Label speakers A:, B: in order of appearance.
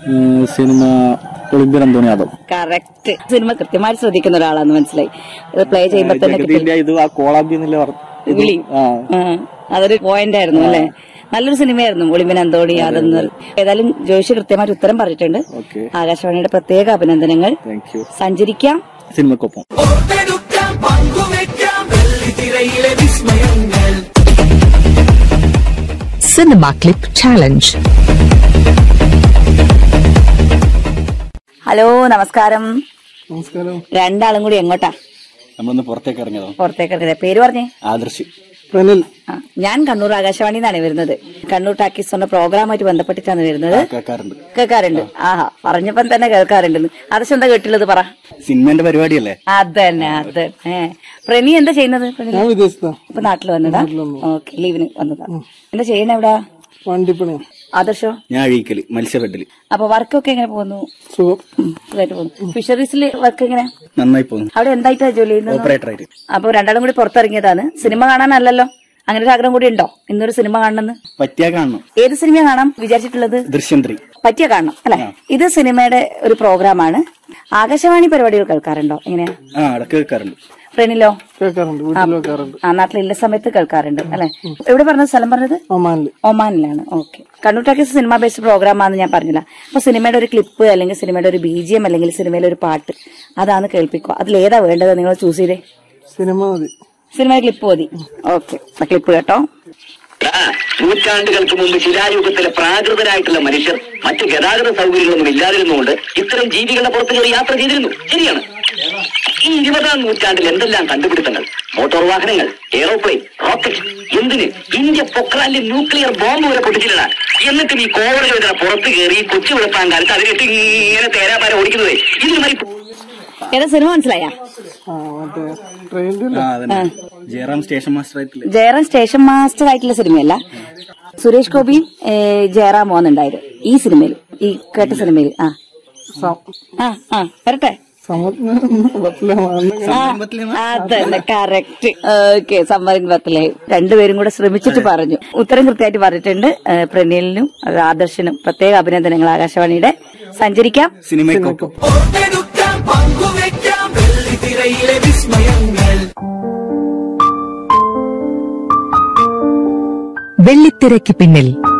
A: ഏഹ് cinema Olympian Anthony Yadav
B: correct cinema കൃത്യമായിട്ട് ശ്രദ്ധിക്കുന്ന ഒരാളാന്ന് മനസ്സിലായി ഇത് പ്ലേ ചെയ്യുമ്പോ തന്നെ കിട്ടി
A: ജഗതിന്റെ ഇത് ആ കോളാമ്പി എന്നുള്ള പറ- ഇത്
B: വിളി
A: ആ
B: ആ, അതൊരു പോയിന്റ് ആയിരുന്നു അല്ലെ നല്ലൊരു സിനിമയായിരുന്നു ഒളിമ്പിൻ അന്തോണി യാദവ് ഏതായാലും ജോഷി കൃത്യമായിട്ട് ഉത്തരം പറഞ്ഞിട്ടുണ്ട്
A: ഓക്കെ
B: ആകാശവാണിയുടെ പ്രത്യേക അഭിനന്ദനങ്ങൾ
A: താങ്ക് യു
B: സഞ്ചരിക്കാം
A: സിനിമക്കൊപ്പം
C: ഓർത്തെടുക്കാം പങ്കുവെക്കാം വെള്ളിത്തിരയിലെ വിസ്മയങ്ങൾ
D: Cinema Clip Challenge.
B: ഹലോ നമസ്കാരം
A: നമസ്കാരം
B: രണ്ടാളും കൂടി എങ്ങോട്ടാ
A: നമ്മളൊന്ന് പുറത്തേക്ക് ഇറങ്ങിയതോ
B: പുറത്തേക്ക് ഇറങ്ങിയത് പേര് പറഞ്ഞേ
A: ആദർശ്
E: പ്രനിൽ
B: ആ, ഞാൻ കണ്ണൂർ ആകാശവാണി നിന്നാണ് വരുന്നത് കണ്ണൂർ ടാക്കീസിന്റെ പ്രോഗ്രാമായിട്ട് ബന്ധപ്പെട്ടിട്ടാണ് വരുന്നത്
A: കേൾക്കാറുണ്ട്
B: കേൾക്കാറുണ്ട് ആഹാ പറഞ്ഞപ്പം തന്നെ കേൾക്കാറുണ്ട് അതൊക്കെ എന്താ കേട്ടില്ലത് പറ
A: സിനിമന്റെ പരിപാടിയല്ലേ
B: അത് തന്നെ അത് തന്നെ പ്രനി എന്താ ചെയ്യുന്നത് പ്രനി?
E: ഞാൻ വിദേശത്താ
B: ഇപ്പൊ നാട്ടിൽ വന്നതാ ഓക്കെ ലീവിന് വന്നതാ എന്താ ചെയ്യണ എവിടാ
E: വണ്ടിപ്പണി
B: ആദർശോ
A: ഞാൻ അഴീക്കല് മത്സ്യബെഡില്
B: അപ്പൊ വർക്കൊക്കെ എങ്ങനെ പോകുന്നു
E: സുഖം
B: ഉം, സുഖമായിട്ട് പോകുന്നു ഫിഷറീസിൽ വർക്ക് എങ്ങനെ
A: നന്നായി പോകുന്നു
B: അവിടെ എന്തായിട്ടാ ജോലി ചെയ്യുന്നത്
A: ഓപ്പറേറ്റർ ആയിട്ട്
B: അപ്പൊ രണ്ടാളും കൂടി പുറത്തിറങ്ങിയതാണ് സിനിമ കാണാനല്ലല്ലോ അങ്ങനെ ഒരു ആഗ്രഹം കൂടി ഉണ്ടോ ഇന്നൊരു സിനിമ കാണണമെന്ന്
A: പറ്റിയാ കാണണം
B: ഏത് സിനിമ കാണാം വിചാരിച്ചിട്ടുള്ളത്
A: ദൃശ്യം ത്രീ
B: പറ്റിയ കാണണം അല്ലെ ഇത് സിനിമയുടെ ഒരു പ്രോഗ്രാമാണ് ആകാശവാണി പരിപാടികൾ കേൾക്കാറുണ്ടോ എങ്ങനെയാ
A: ആ അവിടെ കേൾക്കാറുണ്ട്
B: ഫ്രണ്ടിലോ
E: കേൾക്കാറുണ്ട് വീട്ടിൽ വെക്കാറുണ്ട്
B: ആ നാട്ടിലുള്ള സമയത്ത് കേൾക്കാറുണ്ട് അല്ലെ എവിടെ പറഞ്ഞത് സ്ഥലം പറഞ്ഞത്
E: ഒമാനില്
B: ഒമാനിലാണ് okay Kannur talkies cinema based program ആണെന്ന് ഞാൻ പറഞ്ഞില്ല അപ്പൊ സിനിമയുടെ ഒരു ക്ലിപ്പ് അല്ലെങ്കിൽ സിനിമയുടെ ഒരു ബീജിയം അല്ലെങ്കിൽ സിനിമയിലെ ഒരു പാട്ട് അതാണ് കേൾപ്പിക്കുക അതിൽ ഏതാ വേണ്ടത് നിങ്ങൾ ചൂസ് ചെയ്തേ
E: സിനിമ മതി
B: സിനിമ ക്ലിപ്പ് മതി ഓക്കെ ക്ലിപ്പ് കേട്ടോ
F: ആ, നൂറ്റാണ്ടുകൾക്ക് മുമ്പ് ശിലായുഗത്തിലെ പ്രാകൃതരായിട്ടുള്ള മനുഷ്യർ മറ്റു ഗതാഗത സൗകര്യങ്ങളൊന്നും ഇല്ലാതിരുന്നുകൊണ്ട് ഇത്തരം ജീവികളുടെ പുറത്ത് കയറി യാത്ര ചെയ്തിരുന്നു ശരിയാണ് ഈ ഇരുപതാം നൂറ്റാണ്ടിൽ എന്തെല്ലാം കണ്ടുപിടുത്തങ്ങൾ മോട്ടോർ വാഹനങ്ങൾ എയറോപ്ലെയിൻ റോക്കറ്റ് എന്തിന് ഇന്ത്യ പൊക്രാനിൽ ന്യൂക്ലിയർ ബോംബ് വരെ പൊട്ടിച്ചില്ലടാ എന്നിട്ടും ഈ കോവളുകൾ ഇതിനെ പുറത്ത് കയറി കൊച്ചു വെളുപ്പാൻ കാലത്ത് അതിലിട്ട് ഇങ്ങനെ തേരാപ്പാര ഓടിക്കുന്നത് ഇതിന് മതി
B: ഏതാ സിനിമ മനസ്സിലായ
E: ആ മറ്റേ ട്രെയിനിൽ
A: ആ അതന്നെ ജയറാം സ്റ്റേഷൻ മാസ്റ്റർ ആയിട്ടില്ല
B: ജയറാം സ്റ്റേഷൻ മാസ്റ്റർ ആയിട്ടുള്ള സിനിമയല്ല സുരേഷ് ഗോപിയും ഏ, ജയറാം മോന്നുണ്ടായിരുന്നു ഈ സിനിമയിൽ ഈ കേട്ട സിനിമയിൽ ആ ആ ആ വരട്ടെ ആ, അതന്നെ കറക്റ്റ് ഓക്കെ സമ്മറിൻ ബത്തിലെ രണ്ടുപേരും കൂടെ ശ്രമിച്ചിട്ട് പറഞ്ഞു ഉത്തരം കൃത്യമായിട്ട് പറഞ്ഞിട്ടുണ്ട് ഏ, പ്രനീലിനും അത് ആദർശനും പ്രത്യേക അഭിനന്ദനങ്ങൾ ആകാശവാണിയുടെ സഞ്ചരിക്കാം
A: സിനിമയ്ക്കൊപ്പം
C: ഓർത്തെടുക്കാം പങ്കുവെക്കാം വെള്ളിത്തിരയിലെ വിസ്മയങ്ങൾ
D: വെള്ളിത്തിരയ്ക്ക് പിന്നിൽ